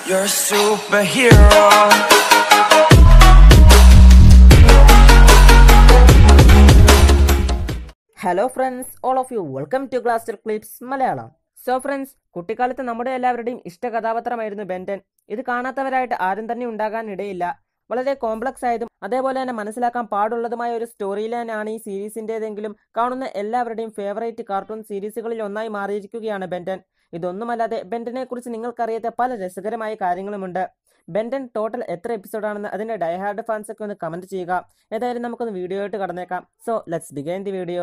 You're a superhero. Hello friends all of you welcome to cluster clips Malayalam so friends കുട്ടിക്കാലത്ത് നമ്മുടെ എല്ലാവരുടെയും ഇഷ്ട കഥാപാത്രമായിരുന്നു Ben 10 ഇത് കാണാത്തവരായിട്ട് ആരും തന്നെ ഉണ്ടാകാൻ ഇടയില്ല വളരെ കോംപ്ലക്സ് ആയതും അതേപോലെ തന്നെ മനസ്സിലാക്കാൻ പാടുള്ളതുമായ ഒരു സ്റ്റോറി ലൈനാണ് ഈ സീരീസിൻ്റെതെങ്കിലും കാണുന്ന എല്ലാവരുടെയും ഫേവറേറ്റ് കാർട്ടൂൺ സീരീസുകളിൽ ഒന്നായി മാറിയിരിക്കുകയാണ് ബെൻറ്റൻ ഇതൊന്നുമല്ലാതെ ബെൻറ്റനെ കുറിച്ച് നിങ്ങൾക്കറിയാത്ത പല രസകരമായ കാര്യങ്ങളുമുണ്ട് ബെൻറ്റൻ ടോട്ടൽ എത്ര എപ്പിസോഡാണെന്ന് അതിന്റെ ഡയഹാർഡ് ഫാൻസ് ഒക്കെ ഒന്ന് കമന്റ് ചെയ്യുക ഏതായാലും നമുക്കൊന്ന് വീഡിയോ ആയിട്ട് കടന്നേക്കാം so let's begin the video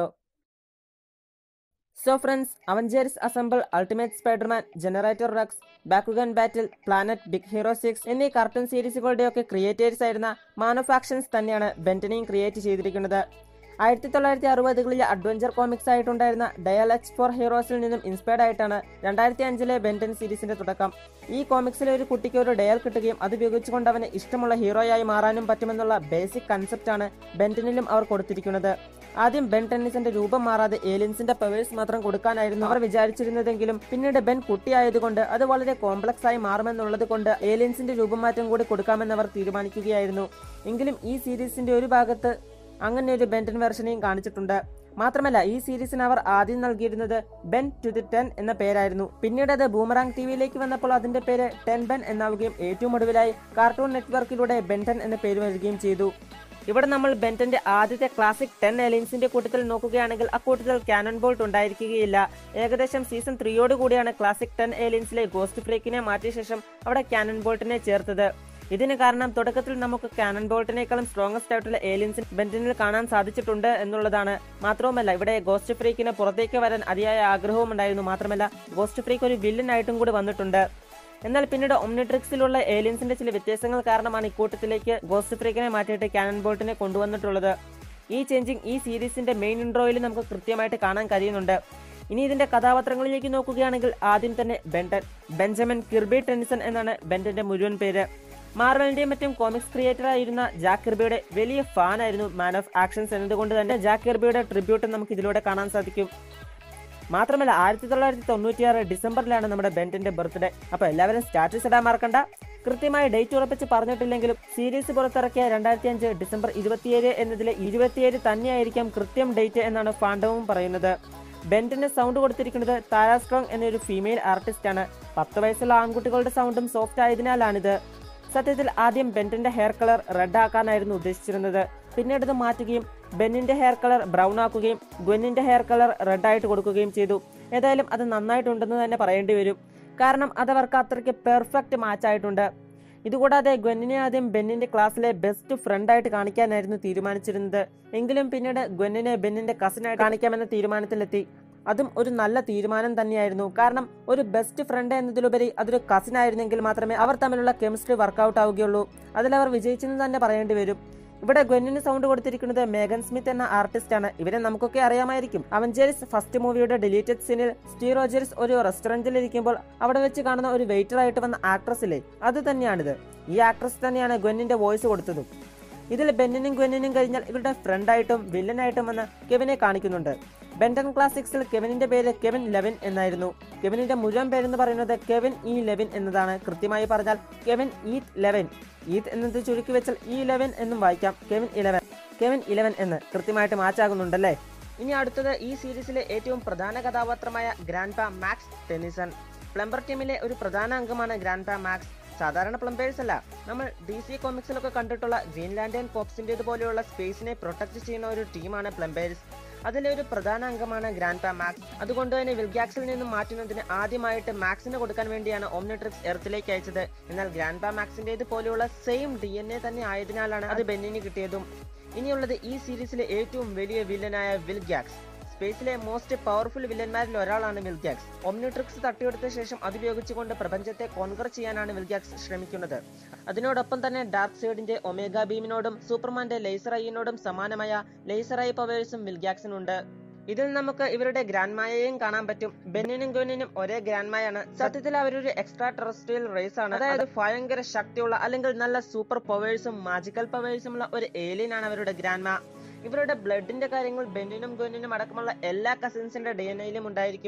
so friends Avengers Assemble Ultimate Spiderman Generator Rex Bakugan Battle Planet Big Hero Six എന്നീ കാർട്ടൂൺ സീരീസുകളുടെയൊക്കെ ക്രിയേറ്റേഴ്സ് ആയിരുന്ന മാൻ ഓഫ് ആക്ഷൻസ് തന്നെയാണ് ബെന്റനെയും ക്രിയേറ്റ് ചെയ്തിരിക്കുന്നത് ആയിരത്തി തൊള്ളായിരത്തി അറുപതുകളിൽ അഡ്വഞ്ചർ കോമിക്സ് ആയിട്ടുണ്ടായിരുന്ന ഡയൽ എച്ച് ഫോർ ഹീറോസിൽ നിന്നും ഇൻസ്പയർഡ് ആയിട്ടാണ് രണ്ടായിരത്തി അഞ്ചിലെ ബെന്റൻ സീരീസിന്റെ തുടക്കം ഈ കോമിക്സിലെ ഒരു കുട്ടിക്ക് ഒരു ഡയൽ കിട്ടുകയും അത് ഉപയോഗിച്ചുകൊണ്ട് അവന് ഇഷ്ടമുള്ള ഹീറോയായി മാറാനും പറ്റുമെന്നുള്ള ബേസിക് കൺസെപ്റ്റാണ് ബെന്റനിലും അവർ കൊടുത്തിരിക്കുന്നത് ആദ്യം ബെൻ ടെന്നിസിന്റെ രൂപം മാറാതെ ഏലിയൻസിന്റെ പവേഴ്സ് മാത്രം കൊടുക്കാനായിരുന്നു അവർ വിചാരിച്ചിരുന്നതെങ്കിലും പിന്നീട് ബെൻ കുട്ടിയായതുകൊണ്ട് അത് വളരെ കോംപ്ലക്സ് ആയി മാറുമെന്നുള്ളത് കൊണ്ട് ഏലിയൻസിന്റെ രൂപം മാറ്റം കൂടി കൊടുക്കാമെന്ന് അവർ തീരുമാനിക്കുകയായിരുന്നു എങ്കിലും ഈ സീരീസിന്റെ ഒരു ഭാഗത്ത് അങ്ങനെ ഒരു ബെൻറ്റൻ വെർഷനെയും കാണിച്ചിട്ടുണ്ട് മാത്രമല്ല ഈ സീരീസിന് അവർ ആദ്യം നൽകിയിരുന്നത് ബെൻ ടു ദി ടെൻ എന്ന പേരായിരുന്നു പിന്നീട് അത് ബൂമറാങ് ടിവിയിലേക്ക് വന്നപ്പോൾ അതിന്റെ പേര് ടെൻ ബെൻ എന്നാവുകയും ഏറ്റവും ഒടുവിലായി കാർട്ടൂൺ നെറ്റ്വർക്കിലൂടെ ബെൻറ്റൻ എന്ന പേര് വരികയും ചെയ്തു ഇവിടെ നമ്മൾ ബെന്റന്റെ ആദ്യത്തെ ക്ലാസിക് ടെൻ എലിയൻസിന്റെ കൂട്ടത്തിൽ നോക്കുകയാണെങ്കിൽ അക്കൂട്ടത്തിൽ കാനൺ ബോൾട്ട് ഉണ്ടായിരിക്കുകയില്ല ഏകദേശം സീസൺ ത്രീയോട് കൂടിയാണ് ക്ലാസിക് ടെൻ ഏലിയൻസിലെ ഗോസ്റ്റ് ഫ്രേക്കിനെ മാറ്റിയ ശേഷം അവിടെ കാനൺ ബോൾട്ടിനെ ചേർത്തത് ഇതിന് കാരണം തുടക്കത്തിൽ നമുക്ക് കാനൺ ബോൾട്ടിനേക്കാളും സ്ട്രോങ്ങസ്റ്റ് ആയിട്ടുള്ള ഏലിയൻസിന് ബെന്റനിൽ കാണാൻ സാധിച്ചിട്ടുണ്ട് എന്നുള്ളതാണ് മാത്രവുമല്ല ഇവിടെ ഗോസ്റ്റ് ഫ്രീക്കിന് പുറത്തേക്ക് വരാൻ അതിയായ ആഗ്രഹവും ഉണ്ടായിരുന്നു മാത്രമല്ല ഗോസ്റ്റ് ഫ്രീക്ക് ഒരു വില്ലൻ ആയിട്ടും കൂടി വന്നിട്ടുണ്ട് എന്നാൽ പിന്നീട് ഒമ്നിട്രിക്സിലുള്ള ഏലിയൻസിന്റെ ചില വ്യത്യാസങ്ങൾ കാരണമാണ് ഇക്കൂട്ടത്തിലേക്ക് ഗോസ്റ്റ് ഫ്രീക്കിനെ മാറ്റിയിട്ട് കാനൺ ബോൾട്ടിനെ കൊണ്ടുവന്നിട്ടുള്ളത് ഈ ചേഞ്ചിങ് ഈ സീരീസിന്റെ മെയിൻ ഇൻട്രോയിൽ നമുക്ക് കൃത്യമായിട്ട് കാണാൻ കഴിയുന്നുണ്ട് ഇനി ഇതിന്റെ കഥാപാത്രങ്ങളിലേക്ക് നോക്കുകയാണെങ്കിൽ ആദ്യം തന്നെ ബെൻറ്റൻ ബെഞ്ചമിൻ കിർബി ടെന്നിസൺ എന്നാണ് ബെൻറ്റന്റെ മുഴുവൻ പേര് മാർവലിന്റെയും മറ്റും കോമിക്സ് ക്രിയേറ്റർ ആയിരുന്ന ജാക്ക് കിർബിയുടെ വലിയ ഫാൻ ആയിരുന്നു മാൻ ഓഫ് ആക്ഷൻസ് എന്നതുകൊണ്ട് തന്നെ ജാക്ക് കിർബിയുടെ ട്രിബ്യൂട്ട് നമുക്ക് ഇതിലൂടെ കാണാൻ സാധിക്കും മാത്രമല്ല ആയിരത്തി തൊള്ളായിരത്തി തൊണ്ണൂറ്റിയാറ് ഡിസംബറിലാണ് നമ്മുടെ ബെന്റിന്റെ ബർത്ത്ഡേ അപ്പൊ എല്ലാവരും സ്റ്റാറ്റസ് ഇടാൻ മറക്കണ്ട കൃത്യമായി ഡേറ്റ് ഉറപ്പിച്ച് പറഞ്ഞിട്ടില്ലെങ്കിലും സീരീസ് പുറത്തിറക്കിയ രണ്ടായിരത്തി അഞ്ച് ഡിസംബർ ഇരുപത്തിയേഴ് എന്നതിലെ ഇരുപത്തിയേഴ് തന്നെയായിരിക്കാം കൃത്യം ഡേറ്റ് എന്നാണ് ഫാണ്ടവും പറയുന്നത് ബെന്റിന് സൗണ്ട് കൊടുത്തിരിക്കുന്നത് താര സ്ട്രോങ് എന്നൊരു ഫീമെയിൽ ആർട്ടിസ്റ്റ് ആണ് പത്ത് വയസ്സുള്ള ആൺകുട്ടികളുടെ സൗണ്ടും സോഫ്റ്റ് ആയതിനാലാണിത് സത്യത്തിൽ ആദ്യം ബെന്റിന്റെ ഹെയർ കളർ റെഡ് ആക്കാനായിരുന്നു ഉദ്ദേശിച്ചിരുന്നത് പിന്നീട് ഇത് മാറ്റുകയും ബെന്നിന്റെ ഹെയർ കളർ ബ്രൗൺ ആക്കുകയും ഗ്വന്നിന്റെ ഹെയർ കളർ റെഡ് ആയിട്ട് കൊടുക്കുകയും ചെയ്തു ഏതായാലും അത് നന്നായിട്ടുണ്ടെന്ന് തന്നെ പറയേണ്ടി വരും കാരണം അതവർക്ക് അത്രയ്ക്ക് പെർഫെക്റ്റ് മാച്ച് ആയിട്ടുണ്ട് ഇതുകൂടാതെ ഗ്വന്നിനെ ആദ്യം ബെന്നിന്റെ ക്ലാസ്സിലെ ബെസ്റ്റ് ഫ്രണ്ട് ആയിട്ട് കാണിക്കാനായിരുന്നു തീരുമാനിച്ചിരുന്നത് എങ്കിലും പിന്നീട് ഗ്വന്നിനെ ബെന്നിന്റെ കസിനായിട്ട് കാണിക്കാമെന്ന തീരുമാനത്തിലെത്തി അതും ഒരു നല്ല തീരുമാനം തന്നെയായിരുന്നു കാരണം ഒരു ബെസ്റ്റ് ഫ്രണ്ട് എന്നതിലുപരി അതൊരു കസിൻ ആയിരുന്നെങ്കിൽ മാത്രമേ അവർ തമ്മിലുള്ള കെമിസ്ട്രി വർക്കൗട്ട് ആവുകയുള്ളൂ അതിലവർ വിജയിച്ചെന്ന് തന്നെ പറയേണ്ടി വരും ഇവിടെ ഗ്വന്നിന് സൗണ്ട് കൊടുത്തിരിക്കുന്നത് മേഗൻ സ്മിത്ത് എന്ന ആർട്ടിസ്റ്റ് ആണ് ഇവരെ നമുക്കൊക്കെ അറിയാമായിരിക്കും അവഞ്ചേഴ്സ് ഫസ്റ്റ് മൂവിയുടെ ഡിലീറ്റഡ് സീനിൽ സ്റ്റീ റോജേഴ്സ് ഒരു റെസ്റ്റോറന്റിൽ ഇരിക്കുമ്പോൾ അവിടെ വെച്ച് കാണുന്ന ഒരു വെയിറ്റർ ആയിട്ട് വന്ന ആക്ട്രസിലെ അത് തന്നെയാണിത് ഈ ആക്ട്രസ് തന്നെയാണ് ഗ്വന്നിന്റെ വോയിസ് കൊടുത്തതും ഇതിൽ ബെന്നിനും ഗ്വന്നിനും കഴിഞ്ഞാൽ ഇവരുടെ ഫ്രണ്ടായിട്ടും വില്ലനായിട്ടും വന്ന് കെവിനെ കാണിക്കുന്നുണ്ട് ബെൻഡൻ ക്ലാസിക്സിൽ കെവിനിന്റെ പേര് കെവിൻ ലെവിൻ എന്നായിരുന്നു കെവിനിന്റെ മുഴുവൻ പേരെന്ന് പറയുന്നത് കെവിൻ ഇ ലെവിൻ എന്നതാണ് കൃത്യമായി പറഞ്ഞാൽ കെവിൻ ഈത്ത് ലെവൻ ഈത്ത് എന്നത് ചുരുക്കി വെച്ചാൽ ഇ ലെവൻ എന്നും വായിക്കാം കെവിൻ ഇലവൻ കെവിൻ ഇലവൻ എന്ന് കൃത്യമായിട്ട് മാച്ചാകുന്നുണ്ടല്ലേ ഇനി അടുത്തത് ഈ സീരീസിലെ ഏറ്റവും പ്രധാന കഥാപാത്രമായ ഗ്രാൻഡ് പാ മാക്സ് ടെന്നിസൺ പ്ലംബർ ടീമിലെ ഒരു പ്രധാന അംഗമാണ് ഗ്രാൻഡ് പാ മാക്സ് സാധാരണ പ്ലംബേഴ്സ് അല്ല നമ്മൾ ഡി സി കോമിക്സിലൊക്കെ കണ്ടിട്ടുള്ള ഗ്രീൻലാൻഡ് കോപ്സിൻ്റെത് പോലെയുള്ള സ്പേസിനെ പ്രൊട്ടക്ട് ചെയ്യുന്ന ഒരു ടീമാണ് പ്ലംബേഴ്സ് അതിലെ ഒരു പ്രധാന അംഗമാണ് ഗ്രാൻഡ് പാ മാക്സ് അതുകൊണ്ട് തന്നെ വിൽഗാക്സിൽ നിന്നും മാറ്റുന്നതിന് ആദ്യമായിട്ട് മാക്സിന് കൊടുക്കാൻ വേണ്ടിയാണ് ഓംനിട്രിക്സ് എർത്തിലേക്ക് അയച്ചത് എന്നാൽ ഗ്രാൻഡ് പാ മാക്സിൻ്റെത് പോലെയുള്ള സെയിം ഡി എൻ എ തന്നെ ആയതിനാലാണ് അത് ബെന്നിന് കിട്ടിയതും ഇനിയുള്ളത് ഈ സീരീസിലെ ഏറ്റവും വലിയ വില്ലനായ വിൽഗാക്സ് സ്പേസിലെ മോസ്റ്റ് പവർഫുൾ വില്ലന്മാരിൽ ഒരാളാണ് വിൽഗാക്സ് ഒമ്നിട്രിക്സ് തട്ടിയെടുത്ത ശേഷം അതുപയോഗിച്ചുകൊണ്ട് പ്രപഞ്ചത്തെ കോൺകർ ചെയ്യാനാണ് വിൽഗാക്സ് ശ്രമിക്കുന്നത് അതിനോടൊപ്പം തന്നെ ഡാർക്ക് സൈഡിന്റെ ഒമേഗ ബീമിനോടും സൂപ്പർമാന്റെ ലേസർ ഐയിനോടും സമാനമായ ലേസർ ഐ പവേഴ്സും വിൽഗാക്സിനുണ്ട് ഇതിൽ നമുക്ക് ഇവരുടെ ഗ്രാൻഡ്മായെയും കാണാൻ പറ്റും ബെന്നിനും ഗോനിനും ഒരേ ഗ്രാൻഡ്മായാണ് സത്യത്തിൽ അവരൊരു എക്സ്ട്രാ ടെറസ്ട്രിയൽ റേസ് ആണ് അതായത് ഭയങ്കര ശക്തിയുള്ള അല്ലെങ്കിൽ നല്ല സൂപ്പർ പവേഴ്സും മാജിക്കൽ പവേഴ്സും ഉള്ള ഒരു ഏലിയൻ ആണ് അവരുടെ ഗ്രാൻഡ്മ ഇവരുടെ ബ്ലഡിന്റെ കാര്യങ്ങൾ ബെന്നിനും ഗോനിനും അടക്കമുള്ള എല്ലാ കസിൻസിന്റെ ഡി എൻ എയിലും ഉണ്ടായിരിക്കും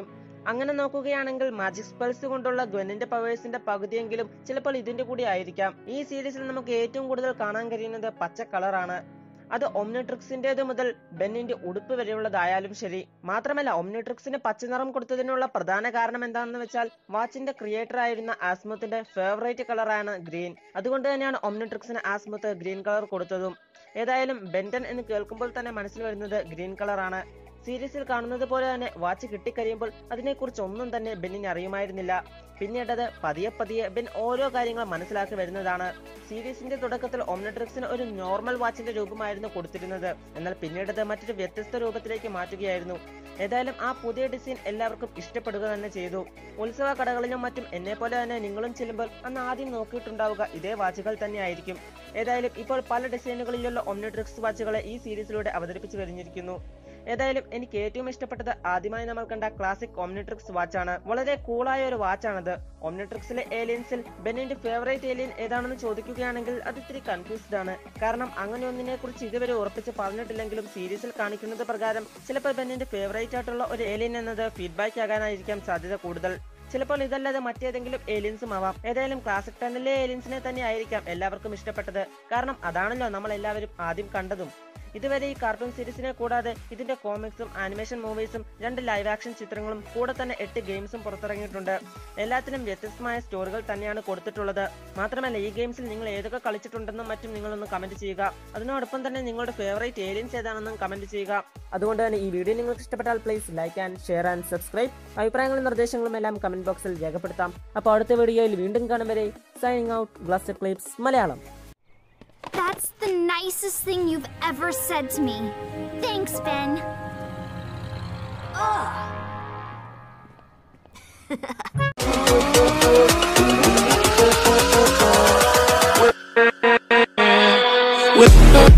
അങ്ങനെ നോക്കുകയാണെങ്കിൽ മാജിക് സ്പെൽസ് കൊണ്ടുള്ള ഗ്വനിന്റെ പവേഴ്സിന്റെ പകുതിയെങ്കിലും ചിലപ്പോൾ ഇതിന്റെ കൂടി ആയിരിക്കാം ഈ സീരീസിൽ നമുക്ക് ഏറ്റവും കൂടുതൽ കാണാൻ കഴിയുന്നത് പച്ച കളറാണ് അത് ഒമ്നിട്രിക്സിന്റേത് മുതൽ ബെന്നിന്റെ ഉടുപ്പ് വരെയുള്ളതായാലും ശരി മാത്രമല്ല ഒമ്നിട്രിക്സിന് പച്ചനിറം കൊടുത്തതിനുള്ള പ്രധാന കാരണം എന്താണെന്ന് വെച്ചാൽ വാച്ചിന്റെ ക്രിയേറ്റർ ആയിരുന്ന ആസ്മുത്തിന്റെ ഫേവറേറ്റ് കളറാണ് ഗ്രീൻ അതുകൊണ്ട് തന്നെയാണ് ഒമ്നിട്രിക്സിന് ആസ്മുത്ത് ഗ്രീൻ കളർ കൊടുത്തതും ഏതായാലും ബെന്റൻ എന്ന് കേൾക്കുമ്പോൾ തന്നെ മനസ്സിൽ വരുന്നത് ഗ്രീൻ കളറാണ് സീരീസിൽ കാണുന്നത് പോലെ തന്നെ വാച്ച് കിട്ടിക്കഴിയുമ്പോൾ അതിനെക്കുറിച്ച് ഒന്നും തന്നെ ബെന്നിന് അറിയുമായിരുന്നില്ല പിന്നീടത് പതിയെ പതിയെ ബെൻ ഓരോ കാര്യങ്ങൾ മനസ്സിലാക്കി വരുന്നതാണ് സീരീസിന്റെ തുടക്കത്തിൽ ഒമ്നട്രിക്സിന് ഒരു നോർമൽ വാച്ചിന്റെ രൂപമായിരുന്നു കൊടുത്തിരുന്നത് എന്നാൽ പിന്നീടത് മറ്റൊരു വ്യത്യസ്ത രൂപത്തിലേക്ക് മാറ്റുകയായിരുന്നു ഏതായാലും ആ പുതിയ ഡിസൈൻ എല്ലാവർക്കും ഇഷ്ടപ്പെടുക തന്നെ ചെയ്തു ഉത്സവ കടകളിലും മറ്റും എന്നെ പോലെ തന്നെ നിങ്ങളും ചെല്ലുമ്പോൾ അന്ന് ആദ്യം നോക്കിയിട്ടുണ്ടാവുക ഇതേ വാച്ചുകൾ തന്നെയായിരിക്കും ഏതായാലും ഇപ്പോൾ പല ഡിസൈനുകളിലുള്ള ഒമ്നിട്രിക്സ് വാച്ചുകളെ ഈ സീരീസിലൂടെ അവതരിപ്പിച്ചു കഴിഞ്ഞിരിക്കുന്നു ഏതായാലും എനിക്ക് ഏറ്റവും ഇഷ്ടപ്പെട്ടത് ആദ്യമായി നമ്മൾ കണ്ട ക്ലാസിക് ഒമ്നിട്രിക്സ് വാച്ചാണ് വളരെ കൂളായ ഒരു വാച്ചാണത് ഒമ്നിട്രിക്സിലെ ഏലിയൻസിൽ ബെന്നിന്റെ ഫേവറേറ്റ് ഏലിയൻ ഏതാണെന്ന് ചോദിക്കുകയാണെങ്കിൽ അത് ഇത്തിരി കൺഫ്യൂസ്ഡ് ആണ് കാരണം അങ്ങനെ ഒന്നിനെ കുറിച്ച് ഇതുവരെ ഉറപ്പിച്ച് പറഞ്ഞിട്ടില്ലെങ്കിലും സീരീസിൽ കാണിക്കുന്നത് പ്രകാരം ചിലപ്പോൾ ബെന്നിന്റെ ഫേവറേറ്റ് ആയിട്ടുള്ള ഒരു ഏലിയൻ എന്നത് ഫീഡ്ബാക്ക് ആകാനായിരിക്കാം സാധ്യത കൂടുതൽ ചിലപ്പോൾ ഇതല്ലാതെ മറ്റേതെങ്കിലും ഏലിയൻസും ആവാം ഏതായാലും ക്ലാസിക് ടെന്നിലെ ഏലിയൻസിനെ തന്നെ ആയിരിക്കാം എല്ലാവർക്കും ഇഷ്ടപ്പെട്ടത് കാരണം അതാണല്ലോ നമ്മൾ എല്ലാവരും ആദ്യം കണ്ടതും ഇതുവരെ ഈ കാർട്ടൂൺ സീരീസിനെ കൂടാതെ ഇതിന്റെ കോമിക്സും ആനിമേഷൻ മൂവീസും രണ്ട് ലൈവ് ആക്ഷൻ ചിത്രങ്ങളും കൂടെ തന്നെ എട്ട് ഗെയിംസും പുറത്തിറങ്ങിയിട്ടുണ്ട് എല്ലാത്തിനും വ്യത്യസ്തമായ സ്റ്റോറികൾ തന്നെയാണ് കൊടുത്തിട്ടുള്ളത് മാത്രമല്ല ഈ ഗെയിംസിൽ നിങ്ങൾ ഏതൊക്കെ കളിച്ചിട്ടുണ്ടെന്നും മറ്റും നിങ്ങളൊന്ന് കമന്റ് ചെയ്യുക അതിനോടൊപ്പം തന്നെ നിങ്ങളുടെ ഫേവറേറ്റ് ഏലിയൻസ് ഏതാണെന്നും കമന്റ് ചെയ്യുക അതുകൊണ്ട് തന്നെ ഈ വീഡിയോ നിങ്ങൾക്ക് ഇഷ്ടപ്പെട്ടാൽ please like and share and subscribe അഭിപ്രായങ്ങളും നിർദ്ദേശങ്ങളും എല്ലാം കമന്റ് ബോക്സിൽ രേഖപ്പെടുത്താം അപ്പോൾ അടുത്ത വീഡിയോയിൽ വീണ്ടും കാണും വരെ signing out cluster clips Malayalam That's the nicest thing you've ever said to me. Thanks, Ben. With